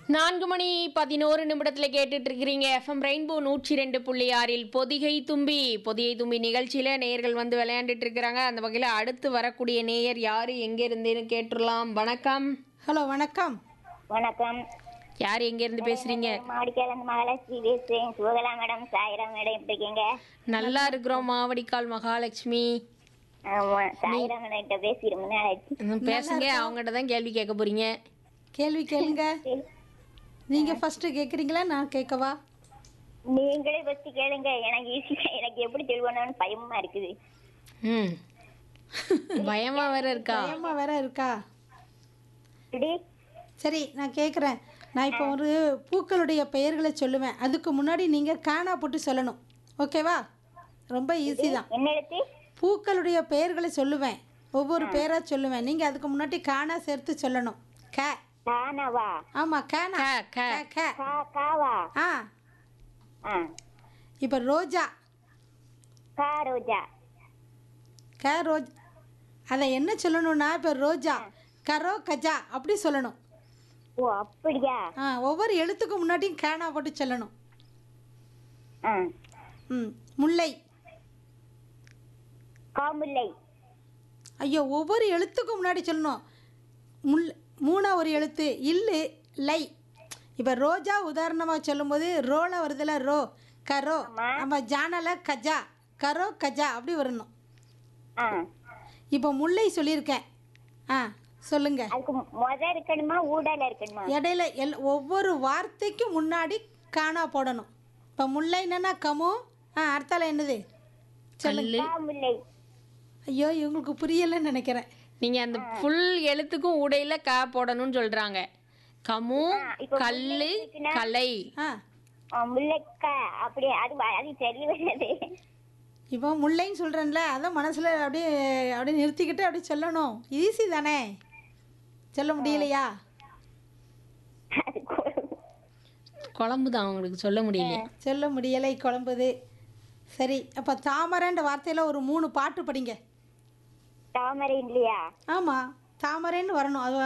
நான்கு மணி பதினோரு நிமிடத்தில் கேட்டுட்டு இருக்கிறீங்க எஃப்எம் ரெயின்போ நூற்றி ரெண்டு புள்ளி ஆறில் பொதிகை தும்பி பொதிகை தும்பி நிகழ்ச்சியில் நேயர்கள் வந்து விளையாண்டுட்டு இருக்கிறாங்க அந்த வகையில் அடுத்து வரக்கூடிய நேயர் யார் எங்கே இருந்தேன்னு கேட்டுடலாம் வணக்கம் ஹலோ வணக்கம் வணக்கம் யார் எங்கேருந்து பேசுகிறீங்க மாடிக்காலந்து மகாலட்சுமி பேசுறேன் சுகலா மேடம் சாயிரா மேடம் எப்படி இருக்கீங்க நல்லா இருக்கிறோம் மாவடிக்கால் மகாலட்சுமி ஆமா சாயிரா மேடம் கிட்ட பேசி ரொம்ப நாள் ஆயிடுச்சு ம், பேசுங்க அவங்ககிட்ட தான் கேள்வி கேட்க போறீங்க கேள்வி கேளுங்க நீங்க ஃபர்ஸ்ட் கேக்குறீங்களா நான் கேட்கவா நீங்களே ஃபர்ஸ்ட் கேளுங்க எனக்கு ஈஸியா எனக்கு எப்படி சொல்லுவானு பயமா இருக்குது ம் பயமா வேற இருக்கா பயமா வேற இருக்கா இப்படி சரி நான் கேட்குறேன் நான் இப்போ ஒரு பூக்களுடைய பெயர்களை சொல்லுவேன் அதுக்கு முன்னாடி நீங்கள் காணா போட்டு சொல்லணும் ஓகேவா ரொம்ப ஈஸி தான் என்ன எழுத்து பூக்களுடைய பெயர்களை சொல்லுவேன் ஒவ்வொரு பேராக சொல்லுவேன் நீங்கள் அதுக்கு முன்னாடி காணா சேர்த்து சொல்லணும் க கானவா ஆமாம் கேனா க, க. க கா காவா ஆ ஆ இப்போ ரோஜா கா ரோஜா க ரோஜ் அதை என்ன சொல்லணும்னா இப்போ ரோஜா கரோ கஜா அப்படி சொல்லணும் ஓ அப்படியா ஆ ஒவ்வொரு எழுத்துக்கும் முன்னாடியும் கேனா போட்டு சொல்லணும் ஆ ம் முல்லை காமுல்லை ஐயோ ஒவ்வொரு எழுத்துக்கும் முன்னாடி சொல்லணும் முல் மூணா ஒரு எழுத்து இல்லு லை இப்போ ரோஜா உதாரணமாக சொல்லும்போது ரோல வருதுல ரோ கரோ நம்ம ஜானல கஜா கரோ கஜா அப்படி வரணும் ஆ இப்போ முல்லை சொல்லியிருக்கேன் ஆ சொல்லுங்க அதுக்கு முத இருக்கணுமா ஊடால இருக்கணுமா இடையில எல் ஒவ்வொரு வார்த்தைக்கும் முன்னாடி காணா போடணும் இப்போ முல்லை என்னன்னா கமு ஆ அர்த்தால என்னது கல்லு காமுல்லை ஐயோ இவங்களுக்கு புரியலைன்னு நினைக்கிறேன் நீங்க அந்த ஃபுல் எழுத்துக்கும் உடையில க போடணும்னு சொல்றாங்க கமு கல்லு கலை ஆ ஆ, முல்லைக்கா அப்படி அது வ- அது சரி வராது இப்போ முல்லைன்னு சொல்கிறேன்ல அதான் மனசில் அப்படியே அப்படியே நிறுத்திக்கிட்டு அப்படியே சொல்லணும் ஈஸி தானே சொல்ல முடியலையா அது கொ- குழம்பு தான் அவங்களுக்கு சொல்ல முடியல சொல்ல முடியலை குழம்புது சரி அப்போ தாமரைன்ற வார்த்தையில் ஒரு மூணு பாட்டு படிங்க தாமரை இல்லையா ஆமாம் தாமரைன்னு வரணும் அது